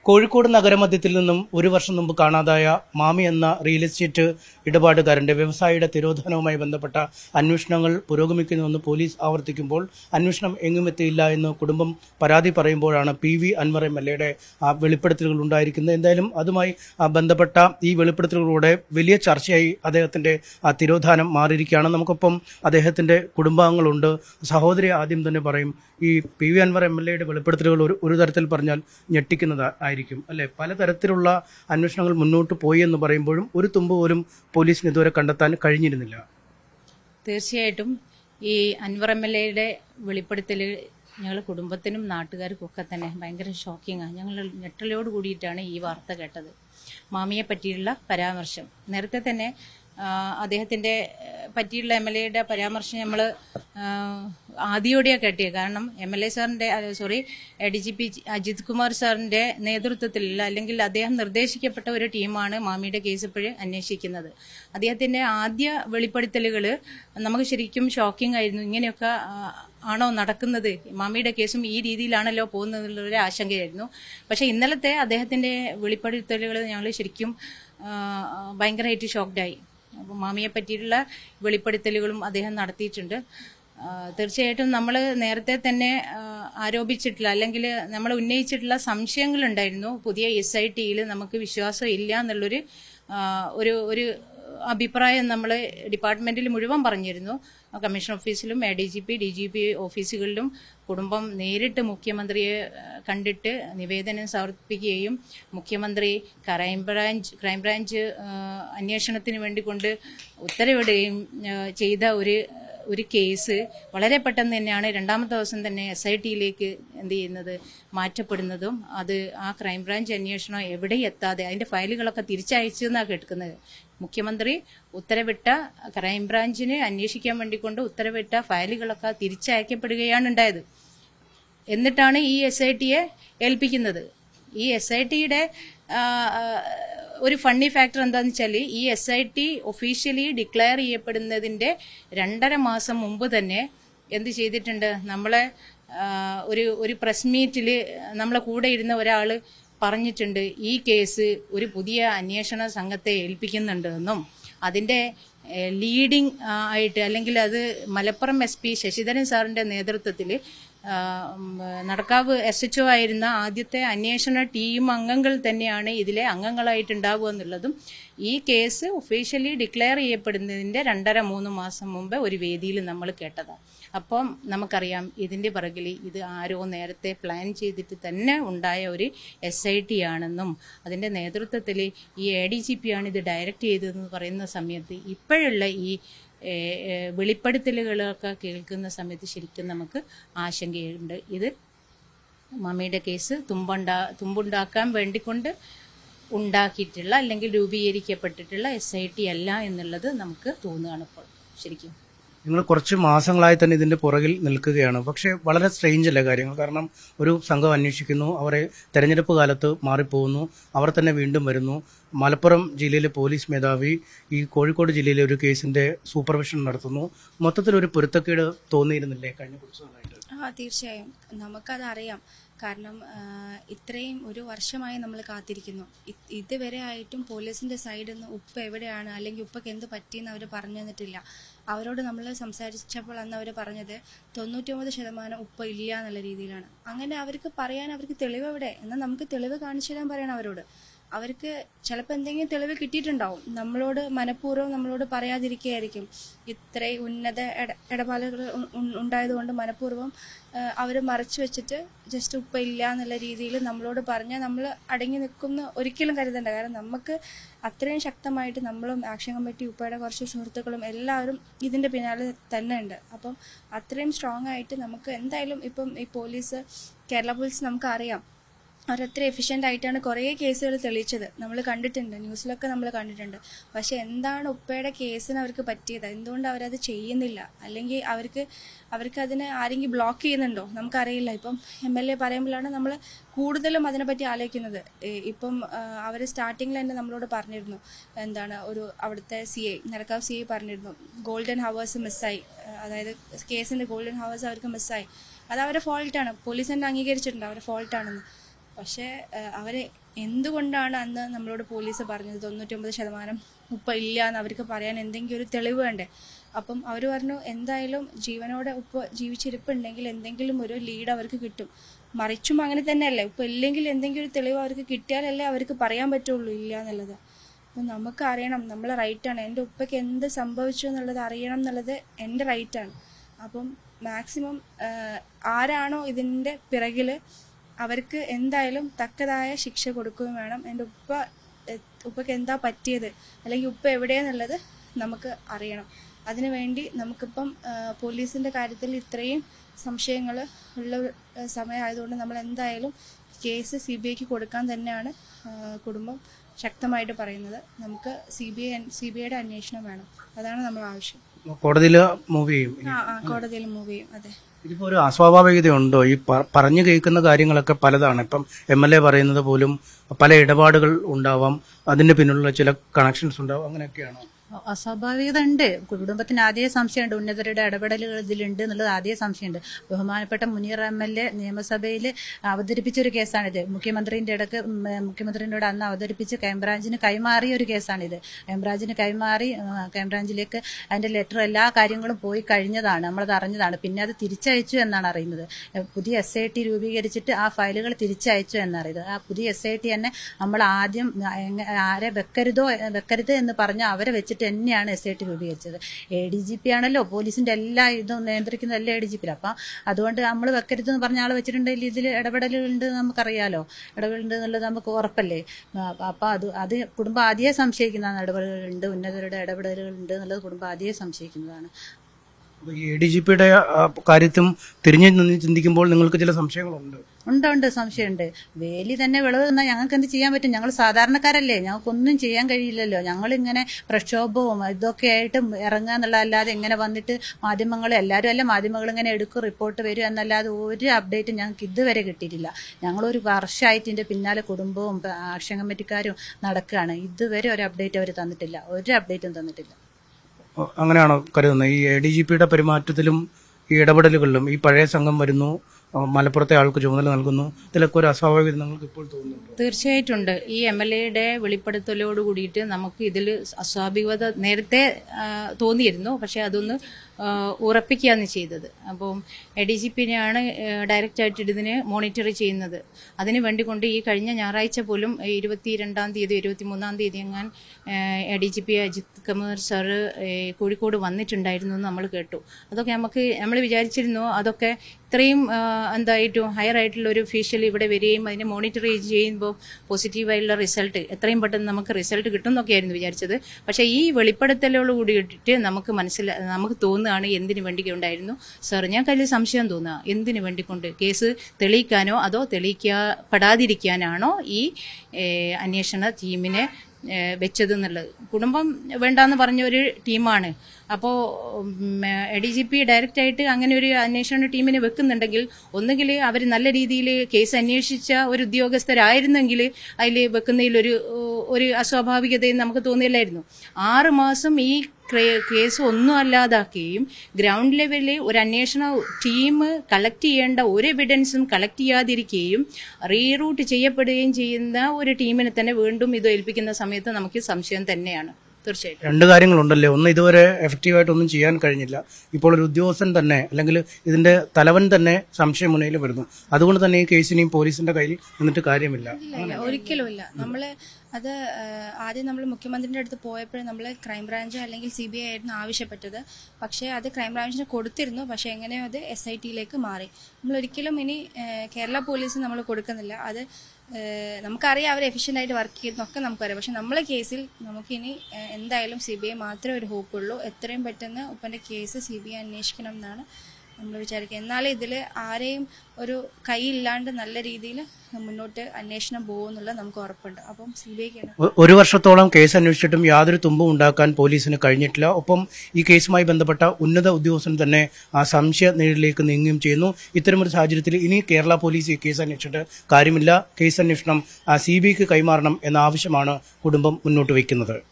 കോഴിക്കോട് നഗരമധ്യത്തിൽ നിന്നും ഒരു വർഷം മുമ്പ് കാണാതായ മാമി എന്ന റിയൽ എസ്റ്റേറ്റ് ഇടപാടുകാരന്റെ വ്യവസായിയുടെ തിരോധാനവുമായി ബന്ധപ്പെട്ട അന്വേഷണങ്ങൾ പുരോഗമിക്കുന്നുവെന്ന് പോലീസ് ആവർത്തിക്കുമ്പോൾ അന്വേഷണം എങ്ങുമെത്തിയില്ല എന്ന് കുടുംബം പരാതി പറയുമ്പോഴാണ് P V Anwar M L എയുടെ വെളിപ്പെടുത്തലുകൾ ഉണ്ടായിരിക്കുന്നത് എന്തായാലും അതുമായി ആ, ബന്ധപ്പെട്ട ഈ വെളിപ്പെടുത്തലുകളുടെ വലിയ ചർച്ചയായി അദ്ദേഹത്തിന്റെ ആ തിരോധാനം മാറിയിരിക്കുകയാണ് നമുക്കൊപ്പം അദ്ദേഹത്തിന്റെ കുടുംബാംഗങ്ങളുണ്ട് സഹോദരി ആദ്യം തന്നെ പറയും ഈ P V Anwar M L എയുടെ വെളിപ്പെടുത്തലുകൾ ഒരു ഒരു തരത്തിൽ പറഞ്ഞാൽ ഞെട്ടിക്കുന്നത് ആയിരിക്കും അല്ലെ പലതരത്തിലുള്ള അന്വേഷണങ്ങൾ മുന്നോട്ട് പോയി എന്ന് പറയുമ്പോഴും ഒരു തുമ്പ് പോലും പോലീസിന് ഇതുവരെ കണ്ടെത്താൻ കഴിഞ്ഞിരുന്നില്ല തീർച്ചയായിട്ടും ഈ അൻവർ എം എൽ എയുടെ വെളിപ്പെടുത്തൽ ഞങ്ങൾ കുടുംബത്തിനും നാട്ടുകാർക്കും ഒക്കെ തന്നെ ഭയങ്കര ഷോക്കിങ്ങാണ് ഞങ്ങൾ ഞെട്ടലോട് കൂടിയിട്ടാണ് ഈ വാർത്ത കേട്ടത് മാമിയെ പറ്റിയുള്ള പരാമർശം നേരത്തെ തന്നെ ആ, അദ്ദേഹത്തിന്റെ ഏഹ്, പറ്റിയുള്ള എം എൽ എയുടെ പരാമർശം നമ്മൾ ആദ്യോടെയാണ് കേട്ടിയത് കാരണം എം എൽ എ സാറിന്റെ sorry D G P Ajith Kumar സാറിന്റെ നേതൃത്വത്തിലുള്ള അല്ലെങ്കിൽ അദ്ദേഹം നിർദ്ദേശിക്കപ്പെട്ട ഒരു ടീമാണ് മാമിയുടെ കേസ് ഇപ്പോഴും അന്വേഷിക്കുന്നത് അദ്ദേഹത്തിന്റെ ആദ്യ വെളിപ്പെടുത്തലുകൾ നമുക്ക് ശരിക്കും ഷോക്കിംഗ് ആയിരുന്നു ഇങ്ങനെയൊക്കെ ആ, ആണോ നടക്കുന്നത് മാമിയുടെ കേസും ഈ രീതിയിലാണല്ലോ പോകുന്നതിലൊരു ആശങ്കയായിരുന്നു പക്ഷെ ഇന്നലത്തെ അദ്ദേഹത്തിന്റെ വെളിപ്പെടുത്തലുകൾ ഞങ്ങൾ ശരിക്കും ആ, ഭയങ്കരമായിട്ട് ഷോക്ക്ഡായി അപ്പോൾ മാമിയെ പറ്റിയിട്ടുള്ള വെളിപ്പെടുത്തലുകളും അദ്ദേഹം നടത്തിയിട്ടുണ്ട് ആ, തീർച്ചയായിട്ടും നമ്മൾ നേരത്തെ തന്നെ ആ, ആരോപിച്ചിട്ടുള്ള അല്ലെങ്കിൽ നമ്മൾ ഉന്നയിച്ചിട്ടുള്ള സംശയങ്ങളുണ്ടായിരുന്നു പുതിയ എസ് ഐ ടിയിൽ നമുക്ക് വിശ്വാസം ഇല്ല എന്നുള്ളൊരു ആ, ഒരു ഒരു അഭിപ്രായം നമ്മൾ ഡിപ്പാർട്ട്മെന്റിൽ മുഴുവൻ പറഞ്ഞിരുന്നു കമ്മീഷൻ ഓഫീസിലും A D G P D G P ഓഫീസുകളിലും കുടുംബം നേരിട്ട് മുഖ്യമന്ത്രിയെ ആ, കണ്ടിട്ട് നിവേദനം സമർപ്പിക്കുകയും മുഖ്യമന്ത്രി ക്രൈംബ്രാഞ്ച് ക്രൈംബ്രാഞ്ച് ആ, അന്വേഷണത്തിന് വേണ്ടി കൊണ്ട് ഉത്തരവിടുകയും ആ, ചെയ്ത ഒരു ഒരു കേസ് വളരെ പെട്ടെന്ന് തന്നെയാണ് രണ്ടാമത്തെ ദിവസം തന്നെ എസ് ഐ ടിയിലേക്ക് എന്ത് ചെയ്യുന്നത് മാറ്റപ്പെടുന്നതും അത് ആ ക്രൈംബ്രാഞ്ച് അന്വേഷണം എവിടെ എത്താതെ അതിന്റെ ഫയലുകളൊക്കെ തിരിച്ചയച്ചു എന്നാണ് കേൾക്കുന്നത് മുഖ്യമന്ത്രി ഉത്തരവിട്ട ക്രൈംബ്രാഞ്ചിന് അന്വേഷിക്കാൻ വേണ്ടി കൊണ്ട് ഉത്തരവിട്ട ഫയലുകളൊക്കെ തിരിച്ചയക്കപ്പെടുകയാണ് ഉണ്ടായത് എന്നിട്ടാണ് ഈ എസ് ഐ ടിയെ ഏൽപ്പിക്കുന്നത് ഈ എസ് ഐ ടിയുടെ ഒരു ഫണ്ണി ഫാക്ടർ എന്താന്ന് വെച്ചാൽ ഈ S I T officially declare ചെയ്യപ്പെടുന്നതിന്റെ രണ്ടര മാസം മുമ്പ് തന്നെ എന്ത് ചെയ്തിട്ടുണ്ട് നമ്മളെ ആ, ഒരു ഒരു പ്രസ് മീറ്റിൽ നമ്മളെ കൂടെ ഇരുന്ന ഒരാൾ പറഞ്ഞിട്ടുണ്ട് ഈ കേസ് ഒരു പുതിയ അന്വേഷണ സംഘത്തെ ഏൽപ്പിക്കുന്നുണ്ട് എന്നും അതിന്റെ ലീഡിംഗ് ആയിട്ട് അല്ലെങ്കിൽ അത് മലപ്പുറം എസ് പി ശശിധരൻ സാറിന്റെ നേതൃത്വത്തിൽ നടക്കാവ് എസ് എച്ച് ഒ ആയിരുന്ന ആദ്യത്തെ അന്വേഷണ ടീം അംഗങ്ങൾ തന്നെയാണ് ഇതിലെ അംഗങ്ങളായിട്ടുണ്ടാവുക എന്നുള്ളതും ഈ കേസ് ഒഫീഷ്യലി ഡിക്ലെയർ ചെയ്യപ്പെടുന്നതിന്റെ രണ്ടര മൂന്ന് മാസം മുമ്പ് ഒരു വേദിയിൽ നമ്മൾ കേട്ടതാണ് അപ്പം നമുക്കറിയാം ഇതിന്റെ പിറകിൽ ഇത് ആരോ നേരത്തെ പ്ലാൻ ചെയ്തിട്ട് തന്നെ ഉണ്ടായ ഒരു എസ് ഐ ടി ആണെന്നും അതിന്റെ നേതൃത്വത്തിൽ ഈ എ ഡി ജി പി ആണ് ഇത് ഡയറക്റ്റ് ചെയ്തതെന്ന് പറയുന്ന സമയത്ത് ഇപ്പോഴുള്ള ഈ ഏഹ്, ഏഹ്, വെളിപ്പെടുത്തലുകളൊക്കെ കേൾക്കുന്ന സമയത്ത് ശരിക്കും നമുക്ക് ആശങ്കയുണ്ട് ഇത് മമ്മിയുടെ കേസ് തുമ്പുണ്ടാ തുമ്പുണ്ടാക്കാൻ വേണ്ടിക്കൊണ്ട് ഉണ്ടാക്കിയിട്ടുള്ള അല്ലെങ്കിൽ രൂപീകരിക്കപ്പെട്ടിട്ടുള്ള എസ് ഐ ടി അല്ല എന്നുള്ളത് നമുക്ക് തോന്നുകയാണ് ഇപ്പോൾ ശരിക്കും നിങ്ങൾ കുറച്ച് മാസങ്ങളായി തന്നെ ഇതിന്റെ പുറകിൽ നിൽക്കുകയാണ് പക്ഷേ വളരെ സ്ട്രെയിഞ്ച് അല്ലേ കാര്യങ്ങൾ കാരണം ഒരു സംഘം അന്വേഷിക്കുന്നു അവരെ തെരഞ്ഞെടുപ്പ് കാലത്ത് മാറിപ്പോകുന്നു അവർ തന്നെ വീണ്ടും വരുന്നു മലപ്പുറം ജില്ലയിലെ പോലീസ് മേധാവി ഈ കോഴിക്കോട് ജില്ലയിലെ ഒരു കേസിന്റെ സൂപ്പർവിഷൻ നടത്തുന്നു മൊത്തത്തിൽ ഒരു പൊരുത്തക്കേട് തോന്നിയിരുന്നില്ലേ കഴിഞ്ഞ കുറച്ച് നാളായിട്ട് ആ തീർച്ചയായും നമുക്കത് അറിയാം കാരണം ആ, ഇത്രയും ഒരു വർഷമായി നമ്മൾ കാത്തിരിക്കുന്നു ഇ- ഇതുവരെ ആയിട്ടും പോലീസിന്റെ സൈഡിൽ നിന്ന് ഉപ്പ് എവിടെയാണ് അല്ലെങ്കിൽ ഉപ്പൊക്കെ എന്ത് പറ്റിയെന്ന് അവർ പറഞ്ഞു തന്നിട്ടില്ല അവരോട് നമ്മൾ സംസാരിച്ചപ്പോൾ അന്ന് അവർ പറഞ്ഞത് തൊണ്ണൂറ്റൊമ്പത് ശതമാനം ഉപ്പ് ഇല്ല എന്നുള്ള രീതിയിലാണ് അങ്ങനെ അവർക്ക് പറയാൻ അവർക്ക് തെളിവ് എവിടെ എന്നാൽ നമുക്ക് തെളിവ് കാണിച്ചു തരാൻ പറയണം അവരോട് അവർക്ക് ചിലപ്പോൾ എന്തെങ്കിലും തെളിവ് കിട്ടിയിട്ടുണ്ടാവും നമ്മളോട് മനഃപൂർവ്വം നമ്മളോട് പറയാതിരിക്കുകയായിരിക്കും ഇത്രയും ഉന്നത ഇട ഇടപാടുകൾ ഉ- ഉ- ഉണ്ടായതുകൊണ്ട് മനഃപൂർവ്വം അവർ മറച്ചു വെച്ചിട്ട് ജസ്റ്റ് ഉപ്പ ഇല്ല എന്നുള്ള രീതിയിൽ നമ്മളോട് പറഞ്ഞാൽ നമ്മൾ അടങ്ങി നിൽക്കുന്ന ഒരിക്കലും കരുതണ്ട കാരണം നമുക്ക് അത്രയും ശക്തമായിട്ട് നമ്മളും ആക്ഷൻ കമ്മിറ്റി ഉപ്പയുടെ കുറച്ച് സുഹൃത്തുക്കളും എല്ലാവരും ഇതിന്റെ പിന്നാലെ തന്നെ ഉണ്ട് അപ്പം അത്രയും സ്ട്രോങ് ആയിട്ട് നമുക്ക് എന്തായാലും ഇപ്പം ഈ പോലീസ് കേരള പോലീസ് നമുക്ക് അറിയാം അവരത്ര എഫിഷ്യൻ്റ് ആയിട്ടാണ് കുറേ കേസുകൾ തെളിയിച്ചത് നമ്മൾ കണ്ടിട്ടുണ്ട് ന്യൂസിലൊക്കെ നമ്മൾ കണ്ടിട്ടുണ്ട് പക്ഷെ എന്താണ് ഉപ്പയുടെ കേസിന് അവർക്ക് പറ്റിയത് എന്തുകൊണ്ട് അവരത് ചെയ്യുന്നില്ല അല്ലെങ്കിൽ അവർക്ക് അവർക്ക് അതിനെ ആരെങ്കിലും ബ്ലോക്ക് ചെയ്യുന്നുണ്ടോ നമുക്കറിയില്ല ഇപ്പം എം എൽ എ പറയുമ്പോഴാണ് നമ്മൾ കൂടുതലും അതിനെപ്പറ്റി ആലോചിക്കുന്നത് ഏ, ഇപ്പം അവർ സ്റ്റാർട്ടിങ്ങിൽ തന്നെ നമ്മളോട് പറഞ്ഞിരുന്നു എന്താണ് ഒരു അവിടുത്തെ സി ഐ നിരക്കാവ് സി ഐ പറഞ്ഞിരുന്നു ഗോൾഡൻ ഹവേഴ്സ് മിസ്സായി അതായത് കേസിന്റെ ഗോൾഡൻ ഹവേഴ്സ് അവർക്ക് മിസ്സായി അത് അവരുടെ ഫോൾട്ടാണ് പോലീസ് തന്നെ അംഗീകരിച്ചിട്ടുണ്ട് അവരുടെ ഫോൾട്ടാണെന്ന് പക്ഷേ ഏഹ്, അവര് എന്തുകൊണ്ടാണ് അന്ന് നമ്മളോട് പോലീസ് പറഞ്ഞത് തൊണ്ണൂറ്റൊമ്പത് ശതമാനം ഉപ്പ ഇല്ല എന്ന് അവർക്ക് പറയാൻ എന്തെങ്കിലും ഒരു തെളിവ് വേണ്ടേ അപ്പം അവർ പറഞ്ഞു എന്തായാലും ജീവനോടെ ഉപ്പ് ജീവിച്ചിരിപ്പുണ്ടെങ്കിൽ എന്തെങ്കിലും ഒരു ലീഡ് അവർക്ക് കിട്ടും മറിച്ചും അങ്ങനെ തന്നെയല്ലേ ഉപ്പ് ഇല്ലെങ്കിൽ എന്തെങ്കിലും ഒരു തെളിവ് അവർക്ക് കിട്ടിയാലല്ലേ അവർക്ക് പറയാൻ പറ്റുള്ളൂ ഇല്ല എന്നുള്ളത് അപ്പം നമുക്ക് അറിയണം നമ്മളെ റൈറ്റാണ് എൻ്റെ ഉപ്പയ്ക്ക് എന്ത് സംഭവിച്ചു എന്നുള്ളത് അറിയണം എന്നുള്ളത് എൻ്റെ റൈറ്റാണ് അപ്പം മാക്സിമം ആരാണോ ഇതിൻ്റെ പിറകിൽ അവർക്ക് എന്തായാലും തക്കതായ ശിക്ഷ കൊടുക്കുകയും വേണം എൻ്റെ ഉപ്പ എ- ഉപ്പയ്ക്ക് എന്താ പറ്റിയത് അല്ലെങ്കിൽ ഉപ്പ എവിടെയെന്നുള്ളത് നമുക്ക് അറിയണം അതിനുവേണ്ടി നമുക്കിപ്പം ആ, പോലീസിൻ്റെ കാര്യത്തിൽ ഇത്രയും സംശയങ്ങൾ ഉള്ള ഒരു, ആ, സമയമായതുകൊണ്ട് നമ്മൾ എന്തായാലും കേസ് സി ബി ഐക്ക് കൊടുക്കാൻ തന്നെയാണ് ആ, കുടുംബം ശക്തമായിട്ട് പറയുന്നത് നമുക്ക് C B I C B ഐയുടെ അന്വേഷണം വേണം അതാണ് നമ്മൾ ആവശ്യം കോടതിയിൽ മൂവ് ചെയ്യും ആ ആ കോടതിയിൽ മൂവ് ചെയ്യും അതെ ഇതിപ്പോ ഒരു അസ്വാഭാവികതയുണ്ടോ ഈ പ- പറഞ്ഞു കേൾക്കുന്ന കാര്യങ്ങളൊക്കെ പലതാണ് ഇപ്പം എം എൽ എ പറയുന്നത് പോലും പല ഇടപാടുകൾ ഉണ്ടാവാം അതിന്റെ പിന്നിലുള്ള ചില കണക്ഷൻസ് ഉണ്ടാവും അങ്ങനെയൊക്കെയാണോ അസ്വാഭാവികത ഉണ്ട് കുടുംബത്തിന് ആദ്യ സംശയമുണ്ട് ഉന്നതരുടെ ഇടപെടലുകൾ ഇതിലുണ്ട് എന്നുള്ളത് ആദ്യ സംശയമുണ്ട് ബഹുമാനപ്പെട്ട മുനീർ എം എൽ എ നിയമസഭയിൽ അവതരിപ്പിച്ച ഒരു കേസാണിത് മുഖ്യമന്ത്രിന്റെ ഇടക്ക് ഉം, മുഖ്യമന്ത്രിയുടെ അന്ന് അവതരിപ്പിച്ച് ക്രൈംബ്രാഞ്ചിന് കൈമാറിയ ഒരു കേസാണിത് ക്രൈംബ്രാഞ്ചിന് കൈമാറി ആ, ക്രൈംബ്രാഞ്ചിലേക്ക് അതിന്റെ ലെറ്റർ എല്ലാ കാര്യങ്ങളും പോയി കഴിഞ്ഞതാണ് നമ്മളത് അറിഞ്ഞതാണ് പിന്നെ അത് തിരിച്ചയച്ചു എന്നാണ് അറിയുന്നത് എ, പുതിയ എസ് ഐ ടി രൂപീകരിച്ചിട്ട് ആ ഫയലുകൾ തിരിച്ചയച്ചു എന്നറിയുന്നത് ആ പുതിയ എസ് ഐ ടി തന്നെ നമ്മൾ ആദ്യം എങ്ങ- ആരെ വെക്കരുതോ എ, വെക്കരുത് എന്ന് പറഞ്ഞ അവരെ വെച്ചിട്ട് തന്നെയാണ് എസ് ഐ ടി രൂപീകരിച്ചത് എ ഡി ജി പി ആണല്ലോ പോലീസിന്റെ എല്ലാ ഇതും നിയന്ത്രിക്കുന്ന എല്ലാ എ ഡി ജി പി അപ്പം അതുകൊണ്ട് നമ്മൾ വെക്കരുത് എന്ന് പറഞ്ഞ ആൾ വെച്ചിട്ടുണ്ടെങ്കിൽ ഇതിൽ ഇടപെടലുണ്ട് നമുക്കറിയാലോ ഇടപെടലുണ്ട് എന്നുള്ളത് നമുക്ക് ഉറപ്പല്ലേ അപ്പം അത് അത് കുടുംബം ആദ്യമേ സംശയിക്കുന്നതാണ് ഇടപെടലുണ്ട് ഉന്നതരുടെ ഇടപെടലുകളുണ്ട് എന്നുള്ളത് കുടുംബം ആദ്യമേ സംശയിക്കുന്നതാണ് അപ്പൊ ഈ എ ഡി ജി പിയുടെ കാര്യത്തും തിരിഞ്ഞു നിന്ന് ചിന്തിക്കുമ്പോൾ നിങ്ങൾക്ക് ചില സംശയങ്ങളുണ്ട് ഉണ്ട് ഉണ്ട് സംശയമുണ്ട് വേലി തന്നെ വിളവ് തന്നാൽ ഞങ്ങൾക്ക് എന്ത് ചെയ്യാൻ പറ്റും ഞങ്ങൾ സാധാരണക്കാരല്ലേ ഞങ്ങൾക്കൊന്നും ചെയ്യാൻ കഴിയില്ലല്ലോ ഞങ്ങളിങ്ങനെ പ്രക്ഷോഭവും ഇതൊക്കെ ആയിട്ട് ഇറങ്ങുക എന്നുള്ളതല്ലാതെ ഇങ്ങനെ വന്നിട്ട് മാധ്യമങ്ങൾ എല്ലാവരും അല്ല മാധ്യമങ്ങൾ ഇങ്ങനെ എടുക്കും റിപ്പോർട്ട് വരും എന്നല്ലാതെ ഒരു അപ്ഡേറ്റും ഞങ്ങൾക്ക് ഇതുവരെ കിട്ടിയിട്ടില്ല ഞങ്ങളൊരു വർഷമായിട്ട് ഇതിന്റെ പിന്നാലെ കുടുംബവും ആക്ഷൻ കമ്മിറ്റിക്കാരും നടക്കുകയാണ് ഇതുവരെ ഒരു അപ്ഡേറ്റ് അവർ തന്നിട്ടില്ല ഒരു അപ്ഡേറ്റും തന്നിട്ടില്ല ഓ, അങ്ങനെയാണോ കരുതുന്നത് ഈ എ ഡി ജി പിയുടെ പെരുമാറ്റത്തിലും ഈ ഇടപെടലുകളിലും ഈ പഴയ സംഘം വരുന്നു ആ, മലപ്പുറത്തെ ആൾക്ക് ചുമതല നൽകുന്നു ഇതിലൊക്കെ ഒരു അസ്വാഭാവികത നിങ്ങൾക്ക് ഇപ്പോൾ തോന്നുന്നുണ്ടോ തീർച്ചയായിട്ടും ഉണ്ട് ഈ എം എൽ എയുടെ വെളിപ്പെടുത്തലോട് കൂടിയിട്ട് നമുക്ക് ഇതിൽ അസ്വാഭാവികത നേരത്തെ ആ, തോന്നിയിരുന്നു പക്ഷെ അതൊന്ന് ആ, ഉറപ്പിക്കുകയാണ് ചെയ്തത് അപ്പം എ ഡി ജി പിന്നെയാണ് ഡയറക്റ്റ് ആയിട്ട് ഇതിന് മോണിറ്റർ ചെയ്യുന്നത് അതിന് വേണ്ടി കൊണ്ട് ഈ കഴിഞ്ഞ ഞായറാഴ്ച പോലും ഇരുപത്തി രണ്ടാം തീയതി ഇരുപത്തി മൂന്നാം തീയതി എങ്ങാൻ A D G P Ajith Kumar sir Kozhikode വന്നിട്ടുണ്ടായിരുന്നു എന്ന് നമ്മൾ കേട്ടു അതൊക്കെ നമുക്ക് നമ്മൾ വിചാരിച്ചിരുന്നു അതൊക്കെ ഇത്രയും ആ, എന്തായിട്ടും ഹയർ ആയിട്ടുള്ള ഒരു ഒഫീഷ്യൽ ഇവിടെ വരികയും അതിനെ മോണിറ്റർ ചെയ്യുമ്പോൾ പോസിറ്റീവായിട്ടുള്ള റിസൾട്ട് എത്രയും പെട്ടെന്ന് നമുക്ക് റിസൾട്ട് കിട്ടും എന്നൊക്കെയായിരുന്നു വിചാരിച്ചത് പക്ഷേ ഈ വെളിപ്പെടുത്തലോട് കൂടിയിട്ട് നമുക്ക് മനസ്സില നമുക്ക് തോന്നുകയാണ് എന്തിനു വേണ്ടി ഉണ്ടായിരുന്നു സാർ ഞാൻ കയ്യിൽ സംശയം തോന്നുക എന്തിനു വേണ്ടിക്കൊണ്ട് കേസ് തെളിയിക്കാനോ അതോ തെളിയിക്കപ്പെടാതിരിക്കാനാണോ ഈ ഏഹ്, അന്വേഷണ ടീമിനെ ഏഹ്, വെച്ചത് എന്നുള്ളത് കുടുംബം വേണ്ടാന്ന് പറഞ്ഞ ഒരു ടീമാണ് അപ്പോൾ A D G P direct ആയിട്ട് അങ്ങനെ ഒരു അന്വേഷണ ടീമിനെ വെക്കുന്നുണ്ടെങ്കിൽ ഒന്നുകിൽ അവർ നല്ല രീതിയിൽ കേസ് അന്വേഷിച്ച ഒരു ഉദ്യോഗസ്ഥരായിരുന്നെങ്കിൽ അതിൽ വെക്കുന്നതിലൊരു ഒരു അസ്വാഭാവികതയും നമുക്ക് തോന്നിയില്ലായിരുന്നു ആറ് മാസം ഈ ക്രേ- കേസ് ഒന്നും അല്ലാതാക്കുകയും ഗ്രൗണ്ട് ലെവലിൽ ഒരു അന്വേഷണ ടീം കളക്ട് ചെയ്യേണ്ട ഒരു എവിഡൻസും കളക്ട് ചെയ്യാതിരിക്കുകയും റീറൂട്ട് ചെയ്യപ്പെടുകയും ചെയ്യുന്ന ഒരു ടീമിനെ തന്നെ വീണ്ടും ഇത് ഏൽപ്പിക്കുന്ന സമയത്ത് നമുക്ക് സംശയം തന്നെയാണ് തീർച്ചയായിട്ടും രണ്ട് കാര്യങ്ങളുണ്ടല്ലേ ഒന്ന് ഇതുവരെ എഫക്റ്റീവായിട്ട് ഒന്നും ചെയ്യാൻ കഴിഞ്ഞില്ല ഇപ്പോൾ ഒരു ഉദ്യോഗസ്ഥൻ തന്നെ അല്ലെങ്കിൽ ഇതിന്റെ തലവൻ തന്നെ സംശയമുനയിൽ വരുന്നു അതുകൊണ്ട് തന്നെ ഈ കേസിനെയും പോലീസിന്റെ കയ്യിൽ നിന്നിട്ട് കാര്യമില്ല ഇല്ല ഇല്ല ഒരിക്കലും ഇല്ല നമ്മള് അത് ആ, ആദ്യം നമ്മൾ മുഖ്യമന്ത്രിന്റെ അടുത്ത് പോയപ്പോഴും നമ്മൾ ക്രൈംബ്രാഞ്ച് അല്ലെങ്കിൽ സി ബി ഐ ആയിരുന്നു ആവശ്യപ്പെട്ടത് പക്ഷേ അത് ക്രൈംബ്രാഞ്ചിന് കൊടുത്തിരുന്നു പക്ഷേ എങ്ങനെയോ അത് എസ് ഐ ടിയിലേക്ക് മാറി നമ്മൾ ഒരിക്കലും ഇനി ആ, കേരള പോലീസ് നമ്മൾ കൊടുക്കുന്നില്ല അത് ആ, നമുക്കറിയാം അവർ എഫിഷ്യൻ്റ് ആയിട്ട് വർക്ക് ചെയ്യുന്നൊക്കെ നമുക്കറിയാം പക്ഷെ നമ്മളെ കേസിൽ നമുക്കിനി ആ, എന്തായാലും സി ബി ഐ മാത്രമേ ഒരു ഹോപ്പുള്ളൂ എത്രയും പെട്ടെന്ന് ഉപ്പൻ്റെ കേസ് സി ബി ഐ അന്വേഷിക്കണം എന്നാണ് നമ്മൾ വിചാരിക്കുക എന്നാലേ ഇതിൽ ആരെയും ഒരു കൈയില്ലാണ്ട് നല്ല രീതിയിൽ മുന്നോട്ട് അന്വേഷണം പോകുമെന്നുള്ളത് നമുക്ക് ഉറപ്പുണ്ട് അപ്പം സി ബി ഐക്കാണ് ഒ- ഒരു വർഷത്തോളം കേസ് അന്വേഷിച്ചിട്ടും യാതൊരു തുമ്പും ഉണ്ടാക്കാൻ പോലീസിന് കഴിഞ്ഞിട്ടില്ല ഒപ്പം ഈ കേസുമായി ബന്ധപ്പെട്ട ഉന്നത ഉദ്യോഗസ്ഥൻ തന്നെ ആ സംശയ നേരിലേക്ക് നീങ്ങുകയും ചെയ്യുന്നു ഇത്തരമൊരു സാഹചര്യത്തിൽ ഇനി കേരള പോലീസ് ഈ കേസ് അന്വേഷിച്ചിട്ട് കാര്യമില്ല കേസ് അന്വേഷണം സി ബി ഐക്ക് കൈമാറണം എന്ന ആവശ്യമാണ് കുടുംബം മുന്നോട്ട് വയ്ക്കുന്നത്